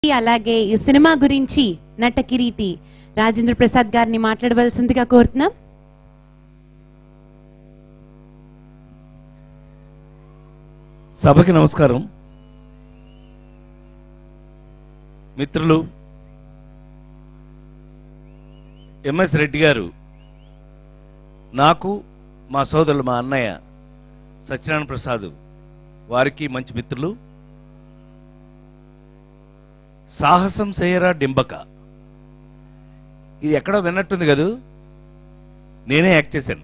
అలాగే ఈ సినిమా గురించి నట కిరీటి రాజేంద్ర ప్రసాద్ గారిని మాట్లాడవలసిందిగా కోరుతున్నాం సభకి నమస్కారం మిత్రులు ఎంఎస్ రెడ్డి గారు నాకు మా సోదరులు మా అన్నయ్య సత్యనారాయణ ప్రసాద్ వారికి మంచి మిత్రులు సాహసం చేయరా డింబక ఇది ఎక్కడో విన్నట్టుంది కదూ నేనే యాక్ట్ చేశాను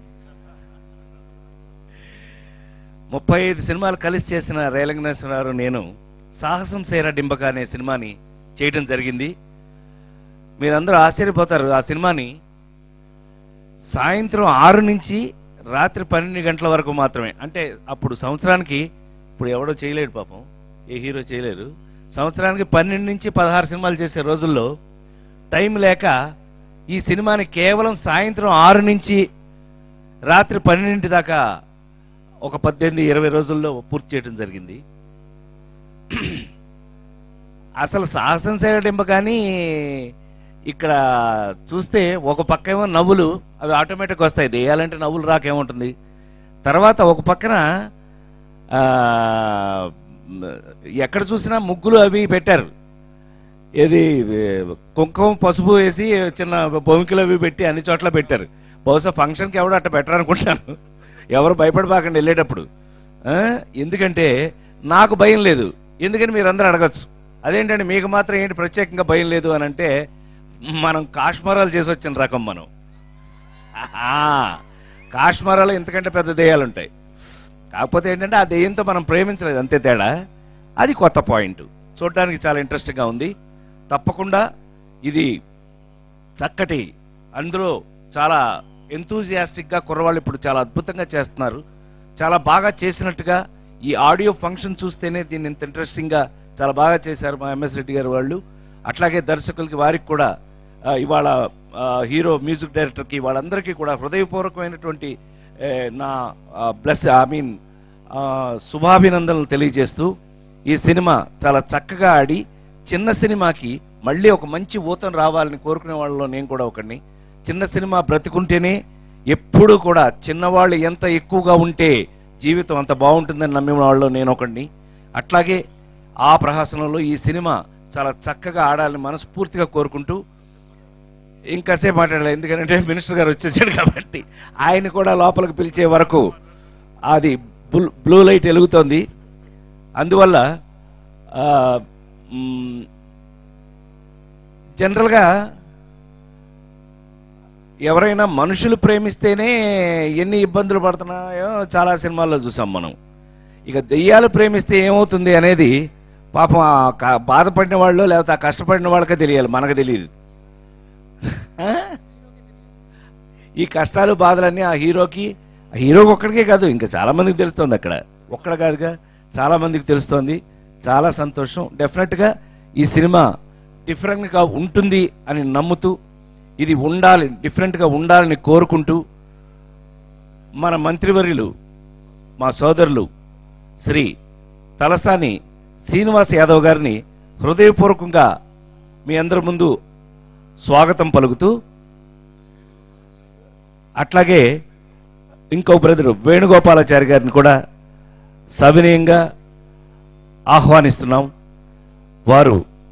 ముప్పై ఐదు సినిమాలు కలిసి చేసిన రేలంగనేశ్వరరావు నేను సాహసం సేరా డింబక అనే సినిమాని చేయడం జరిగింది మీరందరూ ఆశ్చర్యపోతారు ఆ సినిమాని సాయంత్రం ఆరు నుంచి రాత్రి పన్నెండు గంటల వరకు మాత్రమే అంటే అప్పుడు సంవత్సరానికి ఇప్పుడు ఎవడో చేయలేడు పాపం ఏ హీరో చేయలేరు సంవత్సరానికి పన్నెండు నుంచి పదహారు సినిమాలు చేసే రోజుల్లో టైం లేక ఈ సినిమాని కేవలం సాయంత్రం ఆరు నుంచి రాత్రి పన్నెండింటి దాకా ఒక పద్దెనిమిది ఇరవై రోజుల్లో పూర్తి చేయడం జరిగింది అసలు సాహసం చేయడం కానీ ఇక్కడ చూస్తే ఒక పక్క ఏమో నవ్వులు అవి ఆటోమేటిక్ వస్తాయి వేయాలంటే నవ్వులు రాకేముంటుంది తర్వాత ఒక పక్కన ఆ, ఎక్కడ చూసినా ముగ్గులు అవి పెట్టారు ఏది ఏ, కుంకుమ పసుపు వేసి చిన్న భూమికలు అవి పెట్టి అన్ని చోట్ల పెట్టారు బహుశా ఫంక్షన్కి ఎవడో అట్ట పెట్టరనుకుంటాను ఎవరు భయపడబాకండి వెళ్ళేటప్పుడు ఆ? ఎందుకంటే నాకు భయం లేదు ఎందుకని మీరు అందరూ అడగచ్చు అదేంటండి మీకు మాత్రం ఏంటి ప్రత్యేకంగా భయం లేదు అని అంటే మనం కాశ్మరాలు చేసి వచ్చిన రకం మనం ఆ, కాశ్మరాలు ఇంతకంటే పెద్ద దెయ్యాలు ఉంటాయి కాకపోతే ఏంటంటే ఆ దెయ్యంతో మనం ప్రేమించలేదు అంతే తేడా అది కొత్త పాయింట్ చూడడానికి చాలా ఇంట్రెస్టింగ్గా ఉంది తప్పకుండా ఇది చక్కటి అందులో చాలా ఎంతూజియాస్టిక్గా కుర్రవాళ్ళు ఇప్పుడు చాలా అద్భుతంగా చేస్తున్నారు చాలా బాగా చేసినట్టుగా ఈ ఆడియో ఫంక్షన్ చూస్తేనే దీన్ని ఇంత ఇంట్రెస్టింగ్గా చాలా బాగా చేశారు మా ఎంఎస్ రెడ్డి గారు వాళ్ళు అట్లాగే దర్శకులకి వారికి కూడా ఆ, ఇవాళ ఆ, హీరో మ్యూజిక్ డైరెక్టర్కి వాళ్ళందరికీ కూడా హృదయపూర్వకమైనటువంటి ఏ, నా బ్లెస్ ఐ మీన్ శుభాభినందనలు తెలియజేస్తూ ఈ సినిమా చాలా చక్కగా ఆడి చిన్న సినిమాకి మళ్ళీ ఒక మంచి ఊతం రావాలని కోరుకునే వాళ్ళలో నేను కూడా ఒకడిని చిన్న సినిమా బ్రతికుంటేనే ఎప్పుడు కూడా చిన్నవాళ్ళు ఎంత ఎక్కువగా ఉంటే జీవితం అంత బాగుంటుందని నమ్మిన వాళ్ళలో నేను ఒకడిని అట్లాగే ఆ ప్రహాసనంలో ఈ సినిమా చాలా చక్కగా ఆడాలని మనస్ఫూర్తిగా కోరుకుంటూ ఇంకాసేపు మాట్లాడాలి ఎందుకంటే మినిస్టర్ గారు వచ్చేసాడు కాబట్టి ఆయన కూడా లోపలికి పిలిచే వరకు అది బుల్ బ్లూ లైట్ వెలుగుతోంది అందువల్ల ఆ, మ్, జనరల్గా ఎవరైనా మనుషులు ప్రేమిస్తేనే ఎన్ని ఇబ్బందులు పడుతున్నాయో చాలా సినిమాల్లో చూసాం మనం ఇక దెయ్యాలు ప్రేమిస్తే ఏమవుతుంది అనేది పాపం ఆ క- బాధపడిన వాళ్ళు లేకపోతే ఆ కష్టపడిన వాళ్ళకే తెలియాలి మనకు తెలియదు ఆ? ఈ కష్టాలు బాధలన్నీ ఆ హీరోకి ఆ హీరోకి ఒక్కడికే కాదు ఇంకా చాలా మందికి తెలుస్తుంది అక్కడ ఒక్కడ కాదుగా చాలా మందికి తెలుస్తోంది చాలా సంతోషం డెఫినెట్గా ఈ సినిమా డిఫరెంట్గా ఉంటుంది అని నమ్ముతూ ఇది ఉండాలి డిఫరెంట్గా ఉండాలని కోరుకుంటూ మన మంత్రివర్యులు మా సోదరులు శ్రీ తలసాని శ్రీనివాస్ యాదవ్ గారిని హృదయపూర్వకంగా మీ అందరి ముందు స్వాగతం పలుకుతూ అట్లాగే ఇంకో బ్రదరు వేణుగోపాలాచారి గారిని కూడా సవినయంగా ఆహ్వానిస్తున్నాం వారు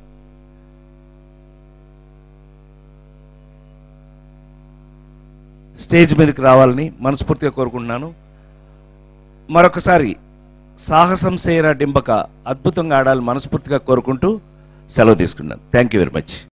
స్టేజ్ మీదకి రావాలని మనస్ఫూర్తిగా కోరుకుంటున్నాను మరొకసారి సాహసం సేరా డింబక అద్భుతంగా ఆడాలని మనస్ఫూర్తిగా కోరుకుంటూ సెలవు తీసుకున్నాను థ్యాంక్ యూ వెరీ మచ్